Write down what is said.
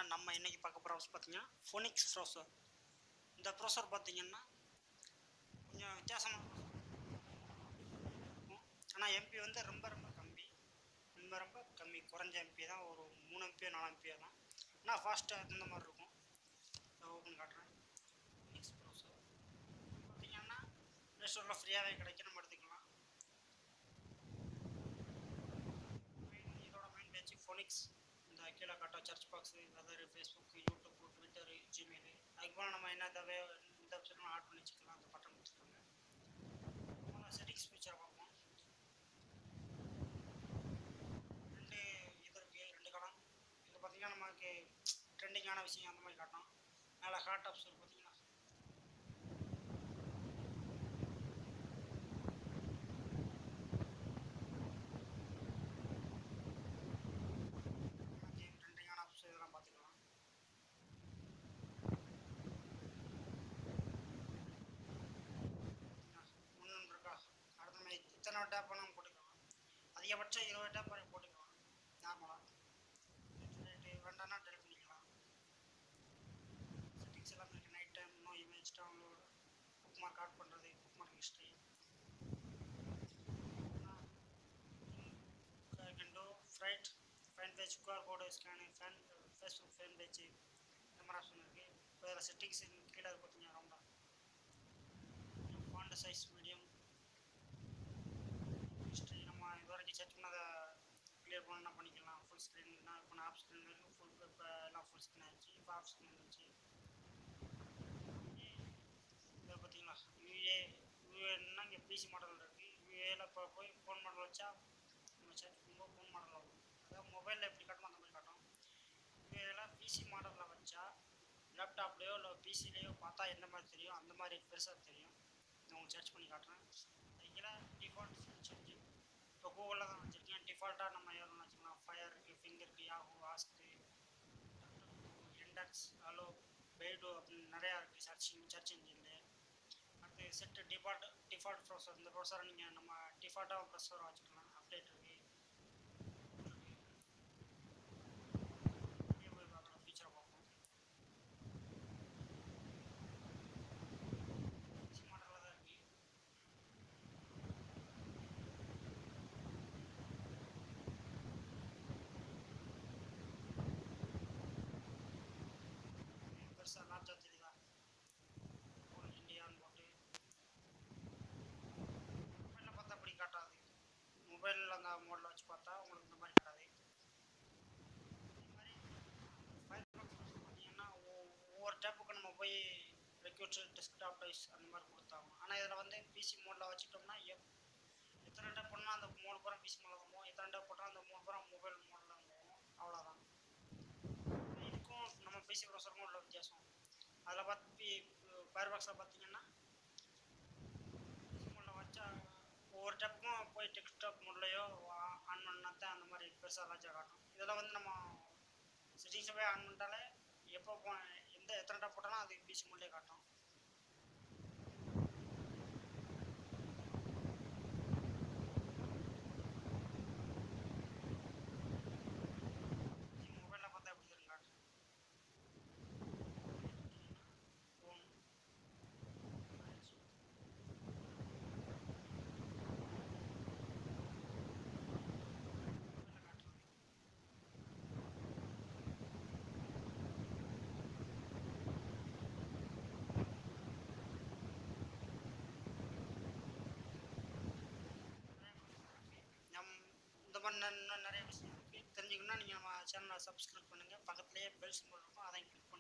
பார்த்தீங்கன்னா நம்ம இன்னைக்கு பார்க்க போகிற பார்த்தீங்கன்னா ஃபோனிக்ஸ் ப்ரோசர் இந்த ப்ரோசர் பார்த்தீங்கன்னா கொஞ்சம் வித்தியாசமான ஆனால் எம்பி வந்து ரொம்ப ரொம்ப கம்மி ரொம்ப ரொம்ப கம்மி குறைஞ்ச எம்பி தான் ஒரு மூணு எம்பியோ நாலு எம்பியோ தான் ஆனால் ஃபாஸ்ட்டாக இந்த மாதிரி இருக்கும் ஓப்பன் காட்டுறேன் ஃபோனிக்ஸ் ப்ரோசர் பார்த்தீங்கன்னா ப்ளே ஸ்டோரில் ஃப்ரீயாகவே கிடைக்கும் நம்ம எடுத்துக்கலாம் Main- இதோட மெயின் பேஜ் ஃபோனிக்ஸ் இந்த கீழே காட்டும் search box weather Facebook YouTube Twitter Gmail அதுக்கு போனால் நம்ம என்ன தேவையோ இந்த வெப்சைட்லாம் ஆட் பண்ணி வச்சுக்கலாம் அந்த பட்டன் கொடுத்துருக்காங்க செட்டிங்ஸ் ஃபீச்சர் பார்ப்போம் ரெண்டு இது இருக்குது ரெண்டு காலம் இது பார்த்தீங்கன்னா நமக்கு ட்ரெண்டிங்கான விஷயம் அந்த மாதிரி காட்டும் மேலே ஹாட் ஆப்ஸ் பார்த்தீங்கன்னா கேம் ட்ரெண்டிங்கான ஆப்ஸ் இதெல்லாம் பார்த்துக்கலாம் ஒன்று இருக்கா அடுத்த மாதிரி இத்தனை டேப் வேணாலும் போட்டுக்கலாம் அதிகபட்சம் இருபது டேப் வரை போட்டுக்கலாம் நார்மலாக வேண்டாம்னா டெலிட் பண்ணிக்கலாம் செட்டிங்ஸ் எல்லாமே இருக்குது night time no image download bookmark add பண்ணுறது புக் மார்க் ஹிஸ்ட்ரி கண்டோ ஃப்ரைட் fan page QR code scan fan Facebook fan page இந்த மாதிரி ஆப்ஷன் இருக்குது இப்போ இதில் செட்டிங்ஸ் கீழே பார்த்தீங்கன்னா ரொம்ப ஃபாண்ட் சைஸ் மீடியம் ஹிஸ்ட்ரி நம்ம இது வரைக்கும் செட் பண்ணதை கிளியர் பண்ணா பண்ணிக்கலாம் ஃபுல் ஸ்க்ரீன்னா இப்போ நான் ஆஃப் ஸ்க்ரீன் வரைக்கும் ஃபுல் இப்போ எல்லாம் ஃபுல் ஸ்க்ரீன் ஆயிடுச்சு இப்போ ஆஃப் ஸ்க்ரீன் இருந்துச்சு இதை பார்த்தீங்களா யூஏ யூஏன்னா இங்கே பிசி மாடல் இருக்குது யூஏல இப்போ போய் ஃபோன் மாடல் வச்சா நம்ம செட் பண்ணும்போது ஃபோன் மாடல் ஆகும் அதாவது மொபைலில் எப்படி காட்டுமோ அந்த மாதிரி காட்டும் யூஏல பிசி மாடலில் வச்சா லேப்டாப்லேயோ இல்லை பிசிலேயோ பார்த்தா எந்த மாதிரி தெரியும் அந்த மாதிரி பெருசாக தெரியும் நான் உங்களுக்கு சர்ச் பண்ணி காட்டுறேன் இதில் டிஃபால்ட் சேஞ்சு இப்போ கூகுளில் தான் வச்சுருக்கேன் டிஃபால்ட்டாக நம்ம எவ்வளோ வச்சுக்கலாம் ஃபயர் இருக்குது ஃபிங்கர் இருக்குது Yahoo ask index hello paid அப்படின்னு நிறையா இருக்குது சர்ச்சிங் சர்ச் இன்ஜின்ல அடுத்து செட்டு டிஃபால்ட் டிஃபால்ட் ப்ரொசர் இந்த ப்ரொசரை நீங்கள் நம்ம டிஃபால்ட்டாக ப்ரொசர் வச்சுக்கலாம் அப்டேட் இருக்குது அப்படியே போய் பார்க்கலாம் ஃபீச்சரை பார்ப்போம் மாடலில் தான் இருக்குது பெருசாக லார்ஜாக தெரியுதா ஃபுல் இந்தியான்னு போட்டு மொபைலில் பார்த்தா அப்படி காட்டாது மொபைலில் அந்த மோடில் வச்சு பார்த்தா உங்களுக்கு இந்த மாதிரி காட்டாது அதே மாதிரி ஃபயர்பாக்ஸ் பார்த்தீங்கன்னா ஒ- ஒவ்வொரு டேப்புக்கு நம்ம போய் ரெக்யூட் டெஸ்க்டாப் டைஸ் அந்த மாதிரி கொடுத்தாங்க ஆனால் இதில் வந்து பிசி மோடில் வச்சுட்டோம்னா எப் எத்தனை டேப் பண்ணால் அந்த மூணு புறம் பிசி மோடில் போகும் எத்தனை டேப் போட்டால் அந்த மூணு புறம் மொபைல் மோடில் போகும் அவ்வளோதான் இதுக்கும் நம்ம பிசி ப்ரௌசருக்கும் உள்ள வித்தியாசம் அதில் பார்த்து பி ஃபயர்பாக்ஸில் பார்த்தீங்கன்னா மோடில் வச்சா ஒவ்வொரு டேப்புக்கும் போய் டெஸ்க்டாப் மோட்லையோ ஆன் பண்ணா தான் அந்த மாதிரி பெருசாக லாஜாக காட்டும் இதில் வந்து நம்ம செட்டிங்ஸை போய் ஆன் பண்ணிட்டாலே எப்போ போ எந்த எத்தனை டேப் போட்டாலும் அது பிசி மோட்லேயே காட்டும் மொபைலில் பார்த்தா எப்படி தெரியும் காட்டு ஃபோன் நம் இந்த மாதிரி இன்னும் நிறைய விஷயம் இருக்குது தெரிஞ்சுக்கணும்னா நீங்கள் நம்ம சேனலை சப்ஸ்கிரைப் பண்ணுங்கள் பக்கத்துலேயே பெல் சிம்பிள் இருக்கும் அதையும் click